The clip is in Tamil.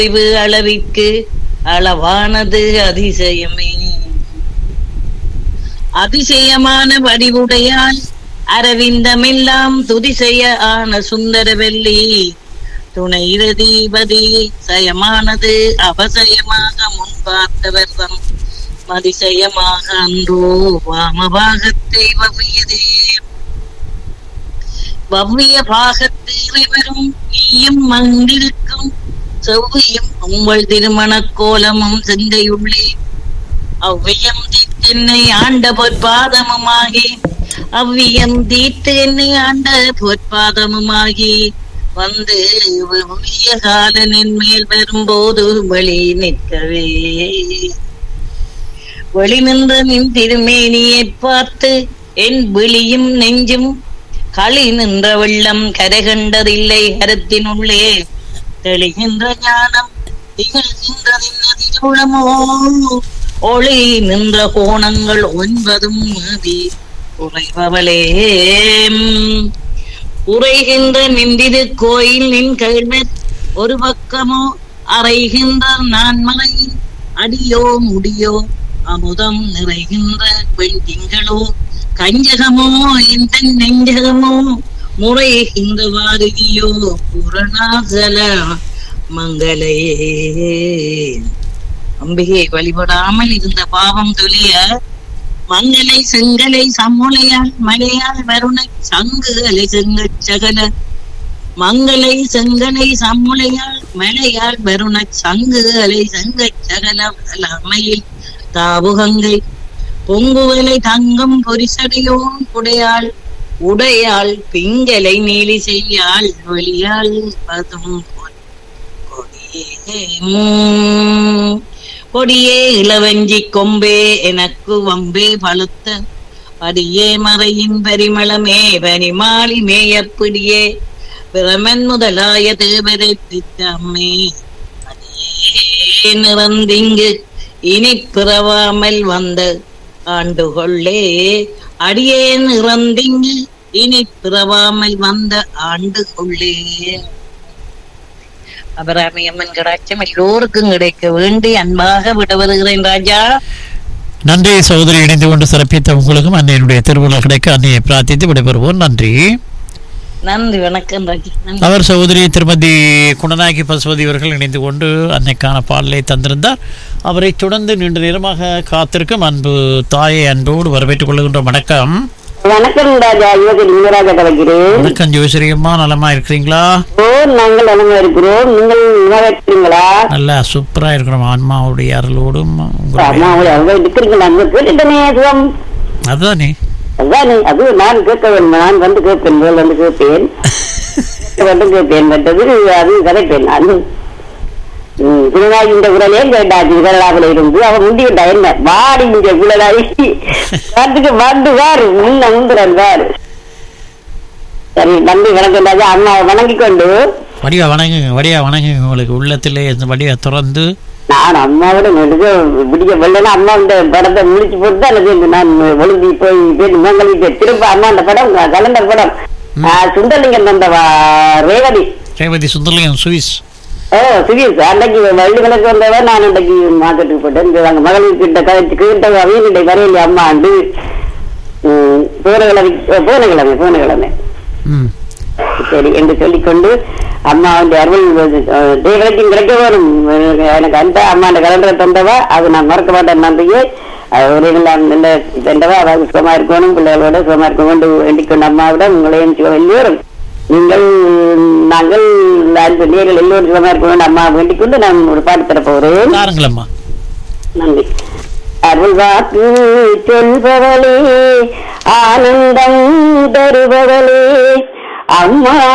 அறிவு அளவிற்கு அளவானது அதிசயமே அதிசயமான வடிவுடையால் அரவிந்தமெல்லாம் துதிசெய்ய ஆன சுந்தரவெள்ளி துணை தீபதி சயமானது அவசயமாக முன்பார்த்தவர் தம் மதிசயமாக அன்றோ வாமபாகத்தை வவ்வியதே வவ்விய பாகத்து இறைவரும் நீயும் மங்கிருக்கும் செவ்வியும் உங்கள் திருமணக் கோலமும் சிந்தையுள்ளே அவ்வியம் தீர்த்து என்னை ஆண்ட பொற்பாதமுமாகி அவ்வியம் தீர்த்து என்னை ஆண்ட பொற்பாதமுமாகி வந்து வெவ்விய காலனின் மேல் வரும்போது வழி நிற்கவே வெளி நின்ற நின் திருமேனியை பார்த்து என் விழியும் நெஞ்சும் களி நின்ற வெள்ளம் கரை கண்டதில்லை கருத்தினுள்ளே தெளிகின்ற ஞானம் திகழ்கின்றதென்ன திருவுளமோ ஒளி நின்ற கோணங்கள் ஒன்பதும் மீதி உறைபவளே உரைகின்ற நின்றிரு கோயில் நின் கேள்வர் ஒரு பக்கமோ அறைகின்ற நான் மலையில் அடியோ முடியோ அமுதம் நிறைகின்ற பெண் திங்களோ கஞ்சகமோ என் தன் நெஞ்சகமோ முறைகின்ற வாரதியோ புரணாசல மங்களையே அம்பிகை வழிபடாமல் இருந்த பாவம் தொழிய மங்களை செங்கலை சம்முலையால் மலையால் வருணை சங்குகளை செங்க சகல மங்களை செங்கலை சம்முலையால் மலையால் வருண சங்குகளை செங்க சகல அமையில் தாவுகங்கை பொங்குவலை தங்கம் பொரிசடையோ உடையாள் உடையாள் பிங்கலை நீலி செய்யாள் வெளியாள் பதும் கொடியே உம். கொடியே இளவஞ்சி கொம்பே எனக்கு வம்பே பழுத்த படியே மறையின் பரிமளமே பனிமாலி மேயப்பிடியே பிரமன் முதலாய தேவரை பித்த அம்மே படியே நிறந்திங்கு இனி பிறவாமல் வந்த ஆண்டுகொள்ளே அடியே நிறந்திங்கு இனி பிறவாமல் வந்த ஆண்டுகொள்ளே அபராமி அம்மன் கடாட்சம் எல்லோருக்கும் கிடைக்க வேண்டி அன்பாக விட வருகிறேன் ராஜா நன்றி சகோதரி இணைந்து கொண்டு சிறப்பித்த உங்களுக்கும் அன்னையினுடைய திருவிழா கிடைக்க அன்னையை பிரார்த்தித்து விடைபெறுவோம் நன்றி நன்றி வணக்கம் ராஜா நன்றி. அவர் சகோதரி திருமதி குணநாயகி பசுபதி அவர்கள் இணைந்து கொண்டு அன்னைக்கான பாடலை தந்திருந்தார் அவரை தொடர்ந்து நீண்ட நேரமாக காத்திருக்கும் அன்பு தாயை அன்போடு வரவேற்றுக் கொள்கின்ற வணக்கம் வணக்கம் ராஜா யுவதி லிங்கராஜா கலைக்கிறேன் வணக்கம் ஜோசிரியம்மா நலமா இருக்கிறீங்களா ஓ நாங்கள் நலமா இருக்கிறோம் நீங்கள் நலமா நல்லா சூப்பரா இருக்கிறோம் ஆன்மாவுடைய அருளோடும் உங்களுடைய அம்மா அவங்க அவங்க இருக்கிறீங்களா அங்க கேட்டுட்டனே சுகம் அதுதானே அதானே அது நான் கேட்க வேண்டும் நான் வந்து கேட்பேன் முதல் வந்து கேட்பேன் வந்து கேட்பேன் மற்றது அது கதைப்பேன் அது திருநாய் இந்த குரலே கேட்டாச்சு விரலாவில் இருந்து அவன் முந்திக்கிட்டா என்ன வாடி இங்க குழலாய் வாட்டுக்கு வந்து வாரு முன்ன முந்துறன் வாரு சரி நன்றி வணக்கம் ராஜா அம்மாவை வணங்கிக் கொண்டு வடிவா வணங்குங்க வடிவா வணங்குங்க உங்களுக்கு உள்ளத்திலே இந்த வடிவா திறந்து நான் அம்மாவோட நெடுக பிடிக்க வெள்ளனா அம்மா இந்த படத்தை முடிச்சு போட்டு தான் எனக்கு நான் ஒழுங்கி போய் போய் மங்களிட்டு திரும்ப அம்மா அந்த படம் கலந்த படம் ஆ, சுந்தரலிங்கம் தந்த வா- ரேவதி ரேவதி சுந்தரலிங்கம் சுவிஸ் ஓ சுகீஸ் அன்னைக்கு வள்ளி விளக்கு வந்தவ நான் அன்னைக்கு மார்க்கெட்டுக்கு போட்டேன் இந்த அங்க மகளிர் கிட்ட கழிச்சு கிட்ட வீட்டு வரையில அம்மா ஆண்டு ம், போன கிழமை போன கிழமை போன கிழமை ம் சரி என்று சொல்லிக்கொண்டு அம்மா வந்து அருள் தேவலத்தையும் கிடைக்க வரும் எனக்கு அந்த அம்மா அந்த கலண்டரை தந்தவா அது நான் மறக்க மாட்டேன் நம்பிக்கை அது ஒரு எல்லாம் நல்ல தந்தவா அதாவது சுகமா இருக்கணும் பிள்ளைகளோட சுகமா இருக்க கொண்டு வேண்டிக் கொண்டு அம்மாவிட உங்களையும் சுகம் எல்லோரும் நீங்கள் நாங்கள் அன்பு நேரில் எல்லோரும் சுகமா இருக்க வேண்டும் அம்மா வேண்டிக் கொண்டு நான் ஒரு பாட்டு தர போகிறேன் தாருங்களம்மா நன்றி அருள் வாக்கு சொல்பவளே ஆனந்தம் தருபவளே அம்மா